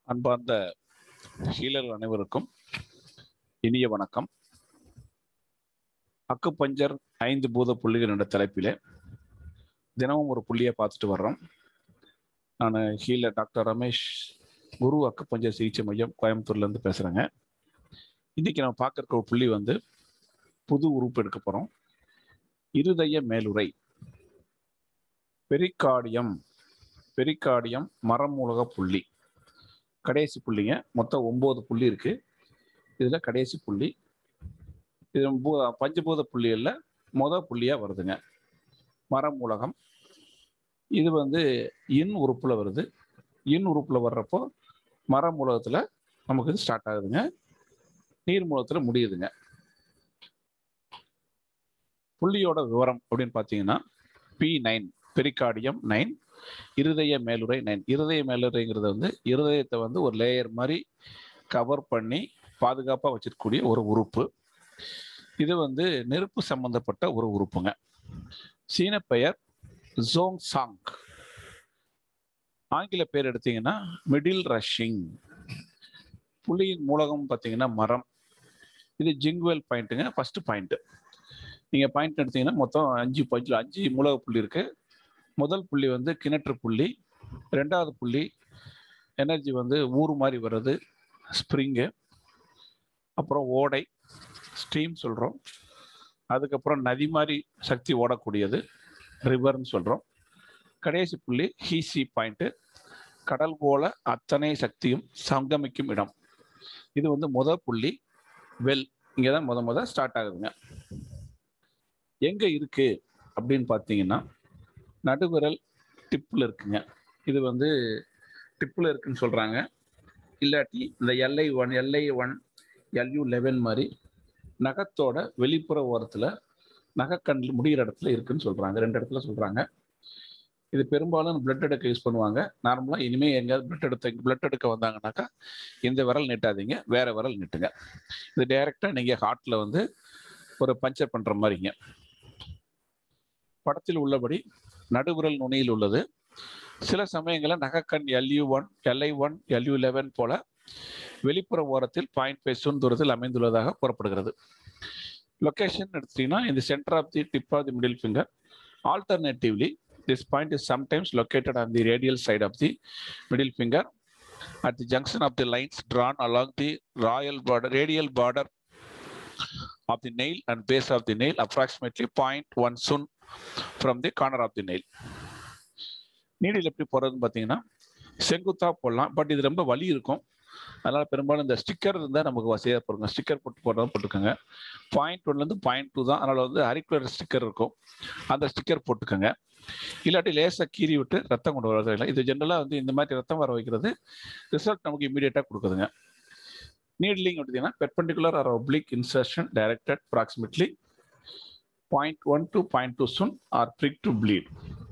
அன்பார்ந்த ஹீலர்கள் அனைவருக்கும் இனிய வணக்கம் அக்குப்பஞ்சர் ஐந்து பூத புள்ளிகள் என்ற தலைப்பிலே தினமும் ஒரு புள்ளியை பார்த்துட்டு வர்றோம் நான் healer doctor Ramesh Guru acupuncture சிகிச்சை மையம் கோயம்புத்தூர்லேருந்து பேசுகிறேங்க இன்னைக்கு நம்ம பார்க்குற ஒரு புள்ளி வந்து புது உறுப்பு எடுக்க போகிறோம் இருதய மேலுரை பெரிகார்டியம் பெரிகார்டியம் மரமூலக புள்ளி கடைசி புள்ளிங்க மொத்தம் ஒம்பது புள்ளி இருக்கு இதில் கடைசி புள்ளி இது பூ- பஞ்சபூத புள்ளிகளில் மொதல் புள்ளியாக வருதுங்க மரமூலகம் இது வந்து இன் உறுப்பில் வருது இன் உறுப்பில் வர்றப்போ மரமூலகத்தில் நமக்கு இது ஸ்டார்ட் ஆகுதுங்க நீர் மூலத்தில் முடியுதுங்க புள்ளியோட விவரம் அப்படின்னு பார்த்தீங்கன்னா பி நைன் பெரிகார்டியம் நைன் இருதய மேலுறை நைன் இருதய மேலுறைங்கிறது வந்து இருதயத்தை வந்து ஒரு லேயர் மாதிரி கவர் பண்ணி பாதுகாப்பாக வச்சிருக்கக்கூடிய ஒரு உறுப்பு இது வந்து நெருப்பு சம்பந்தப்பட்ட ஒரு உறுப்புங்க சீன பெயர் ஜோங் சாங் ஆங்கில பேர் எடுத்தீங்கன்னா மிடில் ரஷ்ஷிங் புள்ளியின் மூலகம் பார்த்தீங்கன்னா மரம் இது ஜிங்குவல் பாயிண்ட்டுங்க ஃபர்ஸ்ட் பாயிண்ட் நீங்கள் பாயிண்ட் எடுத்தீங்கன்னா மொத்தம் அஞ்சு பஞ்சு அஞ்சு மூலக புள்ளி இருக்கு முதல் புள்ளி வந்து கிணற்று புள்ளி ரெண்டாவது புள்ளி எனர்ஜி வந்து ஊர் மாதிரி வர்றது ஸ்ப்ரிங்கு அப்புறம் ஓடை ஸ்ட்ரீம் சொல்கிறோம் அதுக்கப்புறம் நதி மாதிரி சக்தி ஓடக்கூடியது ரிவர்னு சொல்கிறோம் கடைசி புள்ளி ஹீசி பாயிண்ட்டு கடல் போல அத்தனை சக்தியும் சங்கமிக்கும் இடம் இது வந்து முத புள்ளி வெல் இங்கே தான் முத முத ஸ்டார்ட் ஆகுதுங்க எங்கே இருக்கு அப்படின்னு பார்த்தீங்கன்னா நடுவிரல் டிப்பில் இருக்குங்க இது வந்து டிப்பில் இருக்குன்னு சொல்கிறாங்க இல்லாட்டி இந்த LI one LI one LU eleven மாதிரி நகத்தோட வெளிப்புற ஓரத்தில் நகைக்கண்ணில் முடிகிற இடத்துல இருக்குன்னு சொல்கிறாங்க ரெண்டு இடத்துல சொல்கிறாங்க இது பெரும்பாலும் பிளட் எடுக்க யூஸ் பண்ணுவாங்க நார்மலாக இனிமேல் எங்கேயாவது பிளட் எடுத்த பிளட் எடுக்க வந்தாங்கனாக்கா இந்த விரல் நீட்டாதீங்க வேற விரல் நீட்டுங்க இது டைரெக்டாக நீங்கள் ஹார்ட்டில் வந்து ஒரு பஞ்சர் பண்ணுற மாதிரிங்க படத்தில் உள்ளபடி நடுவிரல் நுனியில் உள்ளது சில சமயங்களில் நகக்கண் LU one LI one LU eleven போல வெளிப்புற ஓரத்தில் பாயிண்ட் ஃபைவ் சுன் தூரத்தில் அமைந்துள்ளதாக கூறப்படுகிறது லொகேஷன் எடுத்தீங்கன்னா இந்த centre of the tip of the middle finger alternatively this point is sometimes located on the radial side of the middle finger at the junction of the lines drawn along the royal border, radial border of the nail and base of the nail, approximately 0.1 sun from the corner of the nail. Needle எப்படி போறதுன்னு பார்த்தீங்கன்னா செங்குத்தா போடலாம் but இது ரொம்ப வலி இருக்கும் அதனால பெரும்பாலும் இந்த ஸ்டிக்கர் இருந்தால் நமக்கு வசதியாக போடுங்க ஸ்டிக்கர் போட்டு போடுறதும் போட்டுக்கோங்க பாயிண்ட் ஒன்லேருந்து பாயிண்ட் டூ தான் அதனால வந்து அரிக்குலர் ஸ்டிக்கர் இருக்கும் அந்த ஸ்டிக்கர் போட்டுக்கோங்க இல்லாட்டி லேசாக கீறி விட்டு ரத்தம் கொண்டு வரது இல்லை இது ஜென்ரலாக வந்து இந்த மாதிரி ரத்தம் வர வைக்கிறது ரிசல்ட் நமக்கு இமீடியட்டாக கொடுக்குதுங்க நீட்லிங் எடுத்தீங்கன்னா perpendicular or oblique insertion directed approximately point one to point two cun or prick to bleed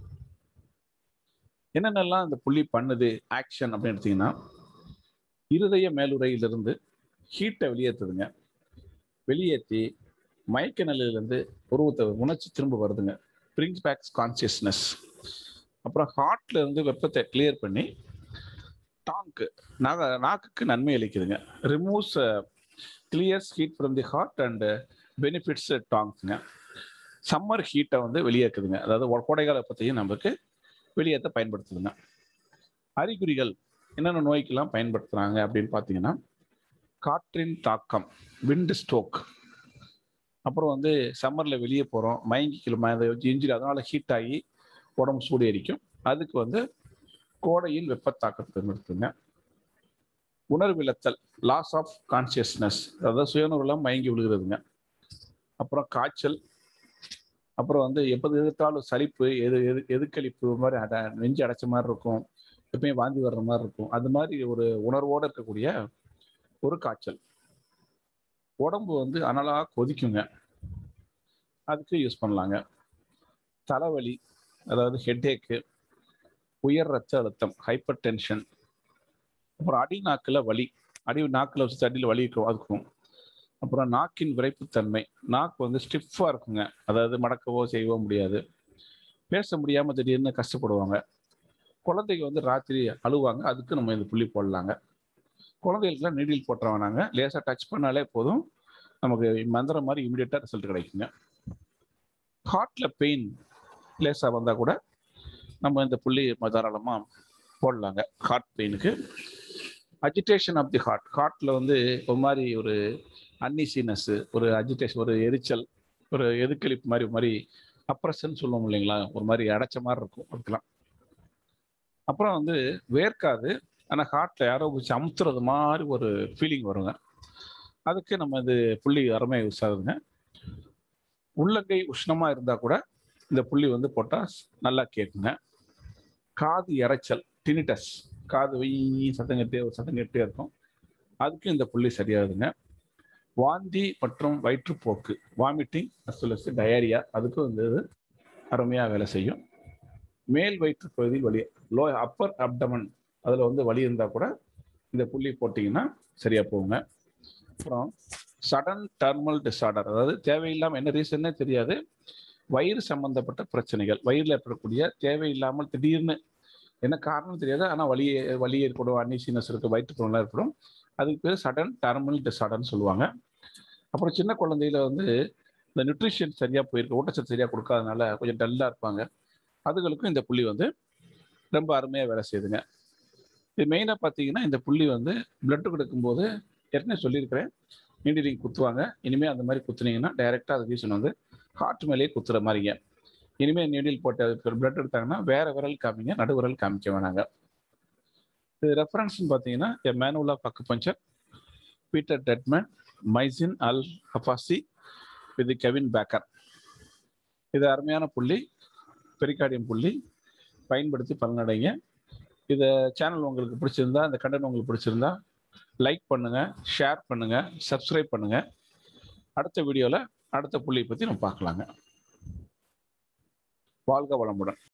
என்னென்னலாம் இந்த புள்ளி பண்ணுது ஆக்ஷன் அப்படின்னு எடுத்தீங்கன்னா இருதய மேலுறையிலிருந்து ஹீட்டை வெளியேற்றுதுங்க வெளியேற்றி மயக்க நிலையிலேருந்து உருவத்தை உணர்ச்சி திரும்ப வருதுங்க பிரிங்ஸ் பேக்ஸ் கான்சியஸ்னஸ் அப்புறம் ஹார்ட்ல இருந்து வெப்பத்தை கிளியர் பண்ணி டாங்க்கு நாக நாக்குக்கு நன்மை அளிக்குதுங்க removes clears heat from the heart and benefits டாங்க்குங்க சம்மர் ஹீட்டை வந்து வெளியேக்குதுங்க அதாவது ஒ- கோடைகால வெப்பத்தையும் நமக்கு வெளியேற்ற பயன்படுத்துதுங்க அறிகுறிகள் என்னென்ன நோய்க்கெல்லாம் பயன்படுத்துறாங்க அப்படின்னு பார்த்தீங்கன்னா காற்றின் தாக்கம் விண்ட் ஸ்ட்ரோக் அப்புறம் வந்து சம்மரில் வெளியே போகிறோம் மயங்கிக்கல இன்ஜுரி அதனால ஹீட் ஆகி உடம்பு சூடு எரிக்கும் அதுக்கு வந்து கோடையில் வெப்பத்தாக்கம் பயன்படுத்துங்க உணர்விழத்தல் லாஸ் ஆஃப் கான்சியஸ்னஸ் அதாவது சுயநூறுலாம் மயங்கி விழுகிறதுங்க அப்புறம் காய்ச்சல் அப்புறம் வந்து எப்போது எதிர்த்தாலும் சலிப்பு எது எது எதுக்களிப்பு ஒரு மாதிரி அட நெஞ்சு அடைச்ச மாதிரி இருக்கும் எப்பயும் வாந்தி வர்ற மாதிரி இருக்கும் அது மாதிரி ஒரு உணர்வோடு இருக்கக்கூடிய ஒரு காய்ச்சல் உடம்பு வந்து அனலா கொதிக்குங்க அதுக்கு யூஸ் பண்ணலாங்க தலைவலி அதாவது ஹெட்டேக்கு உயர் ரத்த அழுத்தம் ஹைப்பர் டென்ஷன் அப்புறம் அடி நாக்கில் வலி அடி நாக்கில் வச்சு அடியில் வலி இருக்கும் அதுக்கும் அப்புறம் நாக்கின் விரைப்புத்தன்மை நாக்கு வந்து ஸ்டிஃபாக இருக்குங்க அதாவது மடக்கவோ செய்யவோ முடியாது பேச முடியாமல் திடீர்னு கஷ்டப்படுவாங்க குழந்தைங்க வந்து ராத்திரி அழுவாங்க அதுக்கு நம்ம இந்த புள்ளி போடலாங்க குழந்தைகளுக்குலாம் நீடில் போட்டுற வேணாங்க லேசாக டச் பண்ணாலே போதும் நமக்கு மந்திரம் மாதிரி இமீடியட்டாக ரிசல்ட் கிடைக்குங்க ஹார்ட்டில் பெயின் லேசாக வந்தால் கூட நம்ம இந்த புள்ளி தாராளமாக போடலாங்க ஹார்ட் பெயினுக்கு அஜிடேஷன் ஆஃப் தி ஹார்ட் ஹார்ட்டில் வந்து ஒரு மாதிரி ஒரு அன்னிசினஸ் ஒரு அஜிடேஷன் ஒரு எரிச்சல் ஒரு எதுக்களிப்பு மாதிரி ஒரு மாதிரி அப்ரஷன் சொல்லுவோம் இல்லைங்களா ஒரு மாதிரி அடைச்ச மாதிரி இருக்கும் அதுக்கெல்லாம் அப்புறம் வந்து வேர்க்காது ஆனால் ஹார்ட்டில் யாரோ வச்சு அமுத்துறது மாதிரி ஒரு ஃபீலிங் வருங்க அதுக்கு நம்ம இது புள்ளி அருமையாக யூஸ் ஆகுதுங்க உள்ளங்கை உஷ்ணமாக இருந்தால் கூட இந்த புள்ளி வந்து போட்டால் நல்லா கேட்குங்க காது இறைச்சல் டினிட்டஸ் காது வெய் சத்தம் கட்டே ஒரு சத்தம் கட்டே இருக்கும் அதுக்கு இந்த புள்ளி சரியாகுதுங்க வாந்தி மற்றும் வயிற்றுப்போக்கு வாமிட்டிங் அஸ் டயரியா அதுக்கும் இந்த இது அருமையாக வேலை செய்யும் மேல் வயிற்று பகுதியில் வலி லோ அப்பர் அப்டமன் அதில் வந்து வலி இருந்தால் கூட இந்த புள்ளி போட்டிங்கன்னா சரியாக போகுங்க அப்புறம் சடன் டர்மல் டிஸார்டர் அதாவது தேவையில்லாமல் என்ன ரீசன்னே தெரியாது வயிறு சம்பந்தப்பட்ட பிரச்சனைகள் வயிறில் ஏற்படக்கூடிய தேவையில்லாமல் திடீர்னு என்ன காரணம் தெரியாது ஆனால் வலி வலி ஏற்படும் அன்னிசினஸ் இருக்குது வயிற்றுப்புறம்லாம் ஏற்படும் அதுக்கு பேர் சடன் டர்மல் டிஸார்டர்னு சொல்லுவாங்க அப்புறம் சின்ன குழந்தையில வந்து இந்த நியூட்ரிஷன் சரியாக போயிருக்கு ஊட்டச்சத்து சரியாக கொடுக்காதனால கொஞ்சம் டல்லாக இருப்பாங்க அதுகளுக்கும் இந்த புள்ளி வந்து ரொம்ப அருமையாக வேலை செய்யுதுங்க இது மெயினாக பார்த்தீங்கன்னா இந்த புள்ளி வந்து பிளட்டு கொடுக்கும்போது ஏற்கனவே சொல்லியிருக்கிறேன் நீடிலிங் குத்துவாங்க இனிமேல் அந்த மாதிரி குத்துனீங்கன்னா டைரெக்டாக அது ரீசன் வந்து ஹார்ட் மேலேயே குத்துற மாதிரிங்க இனிமேல் நீடில் போட்டு அதுக்கு பிளட் எடுத்தாங்கன்னா வேற விரல் காமிங்க நடு விரல் காமிக்க வேணாங்க இது ரெஃபரன்ஸ்னு பார்த்தீங்கன்னா a manual of acupuncture Peter Deadman Mazin Al Khafaji with Kevin Baker இது அருமையான புள்ளி பெரிகார்டியம் புள்ளி பயன்படுத்தி பலனடைங்க இந்த சேனல் உங்களுக்கு பிடிச்சிருந்தா இந்த கண்டென்ட் உங்களுக்கு பிடிச்சிருந்தா லைக் பண்ணுங்க ஷேர் பண்ணுங்க சப்ஸ்கிரைப் பண்ணுங்க அடுத்த வீடியோவில் அடுத்த புள்ளியை பற்றி நம்ம பார்க்கலாங்க வாழ்க வளமுடன்